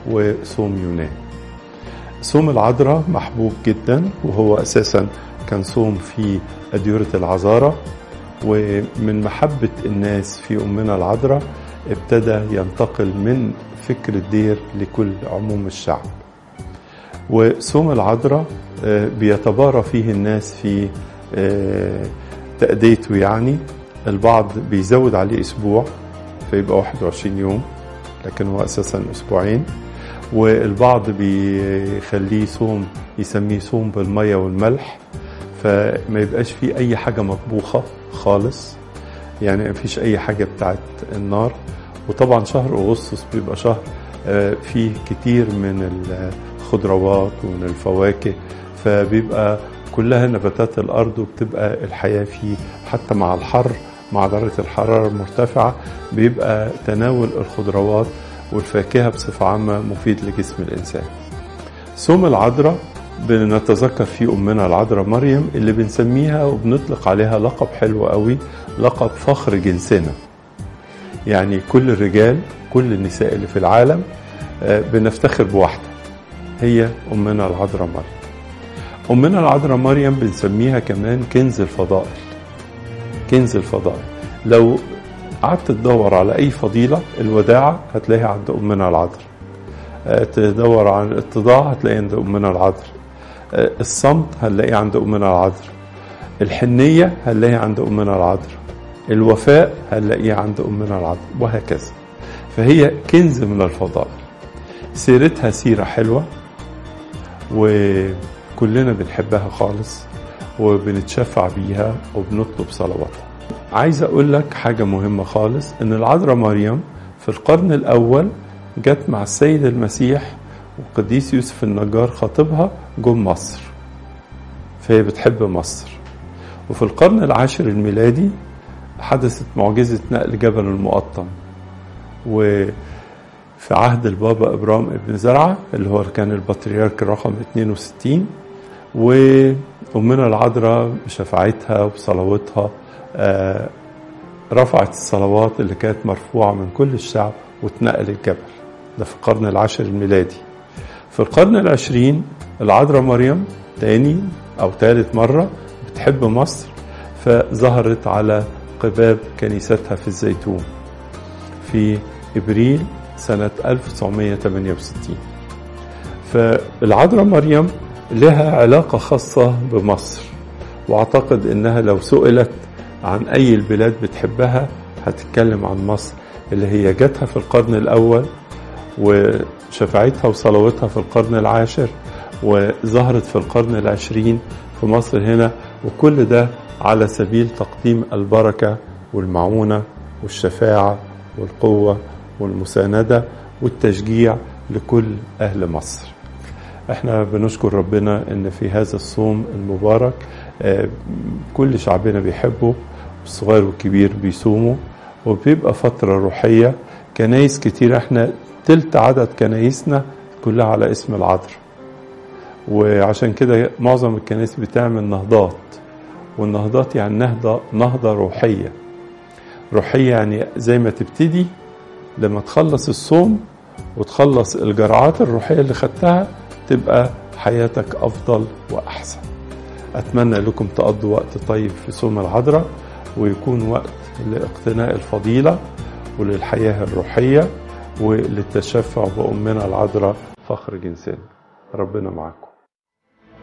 وصوم يونان صوم العذراء محبوب جدا وهو أساسا كان صوم في أديرة العذارة ومن محبة الناس في أمنا العذراء ابتدى ينتقل من فكر الدير لكل عموم الشعب وصوم العذراء بيتبارى فيه الناس في تأديته يعني البعض بيزود عليه أسبوع فيبقى 21 يوم لكن هو أساسا أسبوعين والبعض بيخليه صوم يسميه صوم بالمية والملح فما يبقاش فيه أي حاجة مطبوخة خالص يعني ما فيش أي حاجة بتاعت النار وطبعا شهر أغسطس بيبقى شهر فيه كتير من الخضروات ومن الفواكه فبيبقى كلها نباتات الأرض وبتبقى الحياة فيه حتى مع الحر مع درجة الحرارة المرتفعة بيبقى تناول الخضروات والفاكهة بصفة عامة مفيد لجسم الإنسان صوم العذراء بنتذكر فيه أمنا العذراء مريم اللي بنسميها وبنطلق عليها لقب حلو قوي لقب فخر جنسنا يعني كل الرجال كل النساء اللي في العالم بنفتخر بواحدة هي أمنا العذراء مريم أمنا العذراء مريم بنسميها كمان كنز الفضائل كنز الفضائل لو قعدت تدور على أي فضيلة الوداعة هتلاقيها عند أمنا العذراء تدور على الاتضاع هتلاقيها عند أمنا العذراء الصمت هنلاقيه عند أمنا العذراء الحنية هنلاقيها عند أمنا العذراء الوفاء هنلاقيه عند أمنا العذراء وهكذا فهي كنز من الفضائل سيرتها سيرة حلوة وكلنا بنحبها خالص وبنتشفع بيها وبنطلب صلواتها عايز اقول لك حاجة مهمة خالص ان العذراء مريم في القرن الاول جت مع السيد المسيح والقديس يوسف النجار خاطبها جم مصر فهي بتحب مصر وفي القرن العاشر الميلادي حدثت معجزة نقل جبل المقطم وفي عهد البابا إبرام ابن زرعة اللي هو كان البطريرك رقم 62 وأمنا العذراء بشفاعتها وبصلواتها آه رفعت الصلوات اللي كانت مرفوعة من كل الشعب واتنقل الجبل ده في القرن العاشر الميلادي في القرن العشرين العذراء مريم تاني أو ثالث مرة بتحب مصر فظهرت على قباب كنيستها في الزيتون في إبريل سنة 1968 فالعذراء مريم لها علاقة خاصة بمصر واعتقد انها لو سئلت عن اي البلاد بتحبها هتتكلم عن مصر اللي هي جاتها في القرن الاول وشفاعتها وصلواتها في القرن العاشر وظهرت في القرن العشرين في مصر هنا وكل ده على سبيل تقديم البركة والمعونة والشفاعة والقوة والمساندة والتشجيع لكل أهل مصر احنا بنشكر ربنا ان في هذا الصوم المبارك كل شعبنا بيحبه الصغير والكبير بيصوموا وبيبقى فترة روحية كنايس كتير احنا تلت عدد كنايسنا كلها على اسم العذراء وعشان كده معظم الكنائس بتعمل نهضات والنهضات يعني نهضة نهضة روحية روحية يعني زي ما تبتدي لما تخلص الصوم وتخلص الجرعات الروحية اللي خدتها تبقى حياتك أفضل وأحسن أتمنى لكم تقضوا وقت طيب في صوم العذراء ويكون وقت لاقتناء الفضيلة وللحياة الروحية وللتشفع بأمنا العذراء فخر جنسنا ربنا معكم